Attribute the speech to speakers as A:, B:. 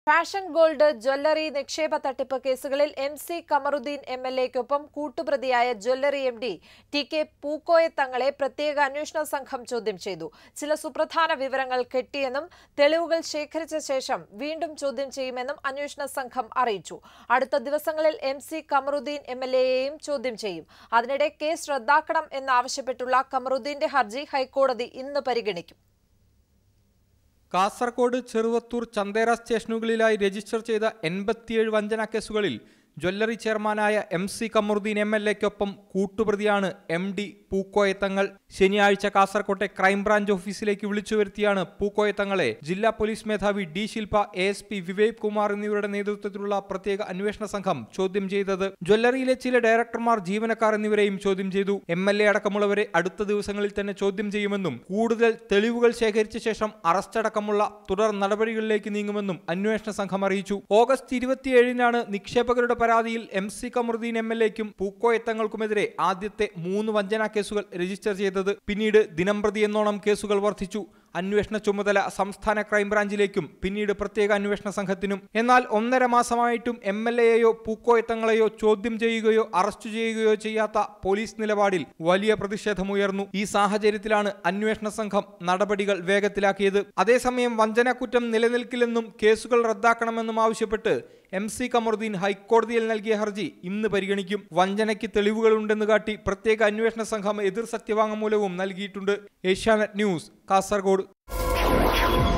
A: fashion gold jewellery നിക്ഷേപ തട്ടിപ്പ് കേസുകളിൽ M C Kamaruddin M L എക്കൊപ്പം കൂട്ടുപ്രതിയായ jewellery M D T K Pookoya തങ്ങളെ പ്രത്യേക അന്വേഷണ സംഘം ചോദ്യം ചെയ്തു ചില സുപ്രധാന വിവരങ്ങൾ കെട്ടിയെന്നും തെളിവുകൾ ശേഖരിച്ച ശേഷം വീണ്ടും ചോദ്യം ചെയ്യുമെന്നും അന്വേഷണ സംഘം അറിയിച്ചു അടുത്ത ദിവസങ്ങളിൽ M C Kamaruddin M L എയെയും ചോദ്യം ചെയ്യും അതിനിടെ കേസ് റദ്ദാക്കണം എന്നാവശ്യപ്പെട്ടുള്ള കമറുദ്ദീന്റെ ഹർജി ഹൈക്കോടതി ഇന്ന് പരിഗണിക്കും
B: കാസർഗോഡ് ചെറുവത്തൂർ ചന്തേര സ്റ്റേഷനുകളിലായി രജിസ്റ്റർ ചെയ്ത എൺപത്തിയേഴ് വഞ്ചന കേസുകളിൽ ജ്വല്ലറി ചെയർമാനായ M C Kamaruddin M L എക്കൊപ്പം കൂട്ടുപ്രതിയാണ് എം ഡി പൂക്കോയത്തങ്ങൾ ശനിയാഴ്ച കാസർകോട്ടെ ക്രൈംബ്രാഞ്ച് ഓഫീസിലേക്ക് വിളിച്ചു വരുത്തിയാണ് പൂക്കോയത്തങ്ങളെ ജില്ലാ പോലീസ് മേധാവി D Shilpa A S P Vivek Kumar എന്നിവരുടെ നേതൃത്വത്തിലുള്ള പ്രത്യേക അന്വേഷണ സംഘം ചോദ്യം ചെയ്തത് ജ്വല്ലറിയിലെ ചില ഡയറക്ടർമാർ ജീവനക്കാർ എന്നിവരെയും ചോദ്യം ചെയ്തു എം എൽ എ അടക്കമുള്ളവരെ അടുത്ത ദിവസങ്ങളിൽ തന്നെ ചോദ്യം ചെയ്യുമെന്നും കൂടുതൽ തെളിവുകൾ ശേഖരിച്ച ശേഷം അറസ്റ്റ് അടക്കമുള്ള തുടർ നടപടികളിലേക്ക് നീങ്ങുമെന്നും അന്വേഷണ സംഘം അറിയിച്ചു ഓഗസ്റ്റ് ഇരുപത്തിയേഴിനാണ് നിക്ഷേപകരുടെ പരാതിയിൽ M C Kamaruddin M L എക്കും പൂക്കോയത്തങ്ങൾക്കുമെതിരെ ആദ്യത്തെ മൂന്ന് വഞ്ചനാ കേസുകൾ രജിസ്റ്റർ ചെയ്തത് പിന്നീട് ദിനംപ്രതി എന്നോണം കേസുകൾ വർദ്ധിച്ചു അന്വേഷണ ചുമതല സംസ്ഥാന ക്രൈംബ്രാഞ്ചിലേക്കും പിന്നീട് പ്രത്യേക അന്വേഷണ സംഘത്തിനും എന്നാൽ ഒന്നര മാസമായിട്ടും എം എൽ എയോ പൂക്കോയത്തങ്ങളെയോ ചോദ്യം ചെയ്യുകയോ അറസ്റ്റ് ചെയ്യുകയോ ചെയ്യാത്ത പോലീസ് നിലപാടിൽ വലിയ പ്രതിഷേധമുയർന്നു ഈ സാഹചര്യത്തിലാണ് അന്വേഷണ സംഘം നടപടികൾ വേഗത്തിലാക്കിയത് അതേസമയം വഞ്ചനക്കുറ്റം നിലനിൽക്കില്ലെന്നും കേസുകൾ റദ്ദാക്കണമെന്നും ആവശ്യപ്പെട്ട് എം സി കമറുദ്ദീൻ ഹൈക്കോടതിയിൽ നൽകിയ ഹർജി ഇന്ന് പരിഗണിക്കും വഞ്ചനയ്ക്ക് തെളിവുകളുണ്ടെന്ന് കാട്ടി പ്രത്യേക അന്വേഷണ സംഘം എതിർ സത്യവാങ്മൂലവും നൽകിയിട്ടുണ്ട് ഏഷ്യാനെറ്റ് ന്യൂസ് കാസർഗോഡ്